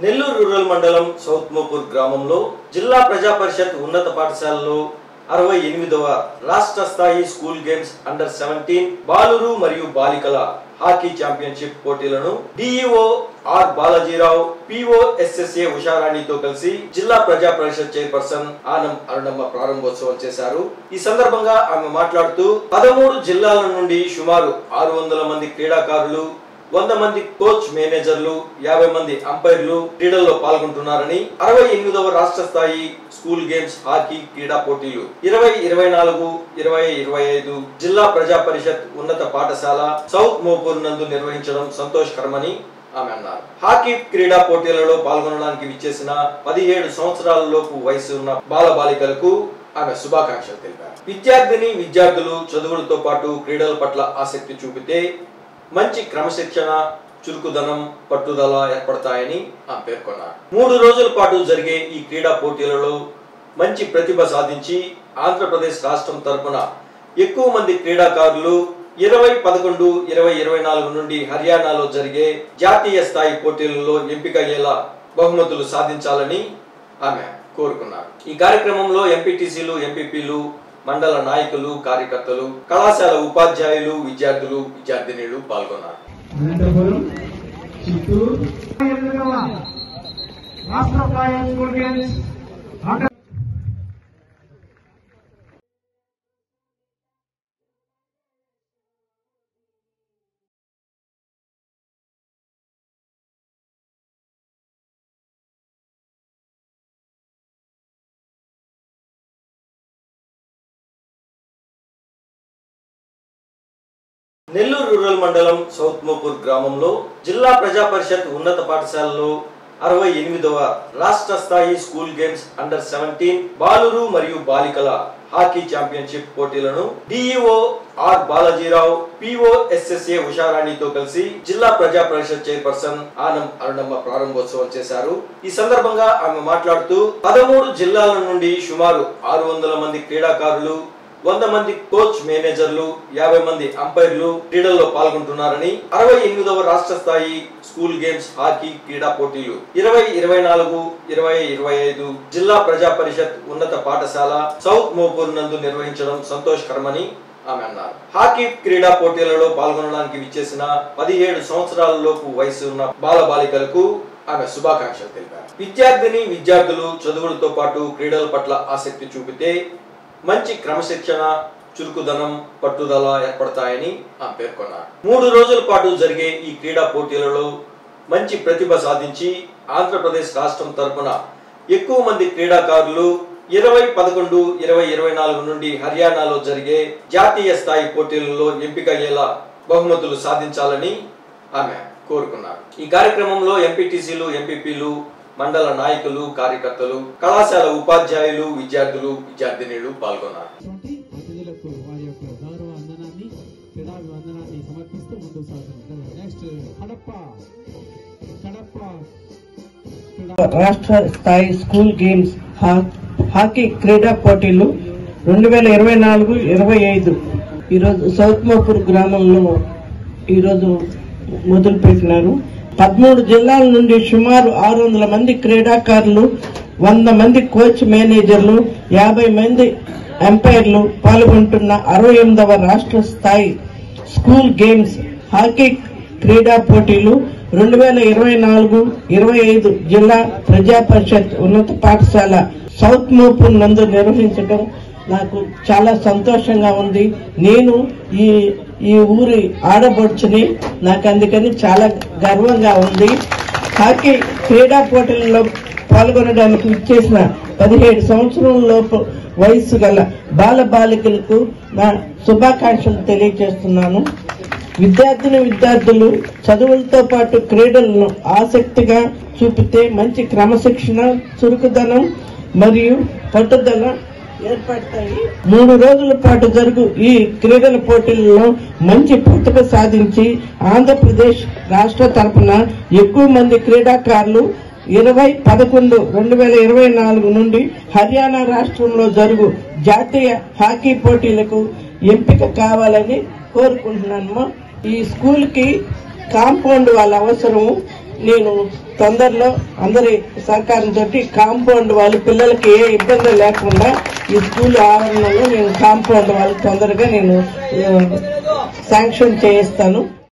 Nellore rural మండలం south Mopur గ్రామంలో జిల్లా ప్రజా పరిషత్ ఉన్నత పాఠశాలలో అరవై ఎనిమిదవ రాష్ట్ర స్థాయి స్కూల్ గేమ్స్ అండర్ సెవెంటీన్ బాలురు మరియు బాలికల హాకీ ఛాంపియన్షిప్ పోటీలను DEO R Balajirao PO SSA ఉషారాణితో కలిసి జిల్లా ప్రజా పరిషత్ చైర్పర్సన్ ఆనం అరుణమ్మ ప్రారంభోత్సవం చేశారు ఈ సందర్భంగా ఆమె మాట్లాడుతూ పదమూడు జిల్లాల నుండి సుమారు ఆరు వందల మంది క్రీడాకారులు వంద మంది కోచ్ మేనేజర్లు యాభై మంది అంపైర్లు క్రీడల్లో పాల్గొంటున్నారని అరవై ఎనిమిదవ రాష్ట్ర స్థాయి స్కూల్ గేమ్స్ హాకీ క్రీడా పోటీలు ఇరవై ఇరవై నాలుగు ఇరవై ఇరవై ఐదు జిల్లా ప్రజా పరిషత్ ఉన్నత పాఠశాల సౌత్ మోపూర్ నందు నిర్వహించడం సంతోషకరమని ఆమె అన్నారు హాకీ క్రీడా పోటీలలో పాల్గొనడానికి విచ్చేసిన పదిహేడు సంవత్సరాల లోపు వయసు ఉన్న బాల బాలికలకు ఆమె శుభాకాంక్షలు తెలిపారు విద్యార్థిని విద్యార్థులు చదువులతో పాటు క్రీడల పట్ల ఆసక్తి చూపితే మంచి క్రమశిక్షణ చురుకుదనం పట్టుదల ఏర్పడతాయని ఆమె పేర్కొన్నారు మూడు రోజుల పాటు జరిగే ఈ క్రీడా పోటీలలో మంచి ప్రతిభ సాధించి ఆంధ్రప్రదేశ్ రాష్ట్రం తరపున ఎక్కువ మంది క్రీడాకారులు ఇరవై పదకొండు ఇరవై ఇరవై నాలుగు నుండి హర్యానాలో జరిగే జాతీయ స్థాయి పోటీలలో ఎంపికయ్యేలా బహుమతులు సాధించాలని ఆమె కోరుకున్నారు ఈ కార్యక్రమంలో ఎంపీటీసీలు ఎంపీపీలు మండల నాయకులు కార్యకర్తలు కళాశాల ఉపాధ్యాయులు విద్యార్థులు విద్యార్థినీలు పాల్గొన్నారు అనంతపురం చిత్తూరు ఎనిమిదవ రాష్ట్ర స్థాయి school games under Nellore rural మండలం సౌత్ మోపూర్ గ్రామంలో జిల్లా ప్రజా పరిషత్ ఉన్నత పాఠశాలలో అరవై ఎనిమిదవ రాష్ట్ర స్థాయి స్కూల్ గేమ్స్ అండర్ సెవెంటీన్ బాలురు మరియు బాలికల హాకీ ఛాంపియన్షిప్ పోటీలను DEO R Balajirao PO SSA ఉషారాణితో కలిసి జిల్లా ప్రజా పరిషత్ చైర్పర్సన్ ఆనం అరుణమ్మ ప్రారంభోత్సవం చేశారు ఈ సందర్భంగా ఆమె మాట్లాడుతూ పదమూడు జిల్లాల నుండి సుమారు ఆరు వందల మంది క్రీడాకారులు వంద మంది కోచ్ మేనేజర్లు యాభై మంది అంపైర్లు క్రీడల్లో పాల్గొంటున్నారని అరవై ఎనిమిదవ రాష్ట్ర స్థాయి స్కూల్ గేమ్స్ హాకీ క్రీడా పోటీలు ఇరవై ఇరవై నాలుగు ఇరవై ఇరవై ఐదు జిల్లా ప్రజా పరిషత్ ఉన్నత పాఠశాల సౌత్ మోపూర్ నందు నిర్వహించడం సంతోషకరమని ఆమె అన్నారు హాకీ క్రీడా పోటీలలో పాల్గొనడానికి విచ్చేసిన పదిహేడు సంవత్సరాల లోపు వయసు ఉన్న బాల బాలికలకు ఆమె శుభాకాంక్షలు తెలిపారు విద్యార్థిని విద్యార్థులు చదువులతో పాటు క్రీడల పట్ల ఆసక్తి చూపితే మంచి క్రమశిక్షణ చురుకుదనం పట్టుదల ఏర్పడతాయని ఆమె పేర్కొన్నారు మూడు రోజుల పాటు జరిగే ఈ క్రీడా పోటీలలో మంచి ప్రతిభ సాధించి ఆంధ్రప్రదేశ్ రాష్ట్రం తరపున ఎక్కువ మంది క్రీడాకారులు ఇరవై పదకొండు ఇరవై ఇరవై నాలుగు నుండి హర్యానాలో జరిగే జాతీయ స్థాయి పోటీలలో ఎంపికయ్యేలా బహుమతులు సాధించాలని ఆమె కోరుకున్నారు ఈ కార్యక్రమంలో ఎంపీటీసీలు ఎంపీపీలు మండల నాయకులు కార్యకర్తలు కళాశాల ఉపాధ్యాయులు విద్యార్థులు విద్యార్థినీలు పాల్గొన్నారు అటువంటి అతిథులకు వారి యొక్క గౌరవ వందనాన్ని క్రీడా వందనాన్ని సమర్పిస్తూ ముందుకు సాగుతున్నారు నెక్స్ట్ కడప కడప క్రీడా రాష్ట్ర స్థాయి స్కూల్ గేమ్స్ హా- హాకీ క్రీడా పోటీలు రెండు వేల ఇరవై నాలుగు ఇరవై ఐదు ఈరోజు సౌత్ మోపూర్ గ్రామంలో ఈరోజు మొదలు పెట్టినారు పదమూడు జిల్లాల నుండి సుమారు ఆరు వందల మంది క్రీడాకారులు వంద మంది కోచ్ మేనేజర్లు యాభై మంది ఎంపైర్లు పాల్గొంటున్న అరవై ఎనిమిదవ రాష్ట్ర స్థాయి స్కూల్ గేమ్స్ హాకీ క్రీడా పోటీలు రెండు వేల ఇరవై నాలుగు ఇరవై ఐదు జిల్లా ప్రజా పరిషత్ ఉన్నత పాఠశాల సౌత్ మోపూర్ నందు నిర్వహించడం నాకు చాలా సంతోషంగా ఉంది నేను ఈ ఈ ఊరి ఆడబడుచుని నాకు అందుకని చాలా గర్వంగా ఉంది హాకీ క్రీడా పోటీలలో పాల్గొనడానికి ఇచ్చేసిన పదిహేడు సంవత్సరం లోపు వయస్సు గల బాల బాలికలకు నా శుభాకాంక్షలు తెలియజేస్తున్నాను విద్యార్థిని విద్యార్థులు చదువులతో పాటు క్రీడలను ఆసక్తిగా చూపితే మంచి క్రమశిక్షణ చురుకుదనం మరియు పట్టుదల ఏర్పడతాయి మూడు రోజుల పాటు జరుగు ఈ క్రీడల పోటీలలో మంచి ప్రతిభ సాధించి ఆంధ్రప్రదేశ్ రాష్ట్ర తరపున ఎక్కువ మంది క్రీడాకారులు ఇరవై పదకొండు రెండు వేల ఇరవై నాలుగు నుండి హర్యానా రాష్ట్రంలో జరుగు జాతీయ హాకీ పోటీలకు ఎంపిక కావాలని కోరుకుంటున్నాను ఈ స్కూల్ కి కాంపౌండ్ వాళ్ళ అవసరము నేను తొందరలో అందరి సహకారంతో కాంపౌండ్ వాళ్ళు పిల్లలకి ఏ ఇబ్బంది లేకుండా ఈ స్కూల్ ఆవరణలో నేను కాంపౌండ్ వాళ్ళకి తొందరగా నేను శాంక్షన్ చేయిస్తాను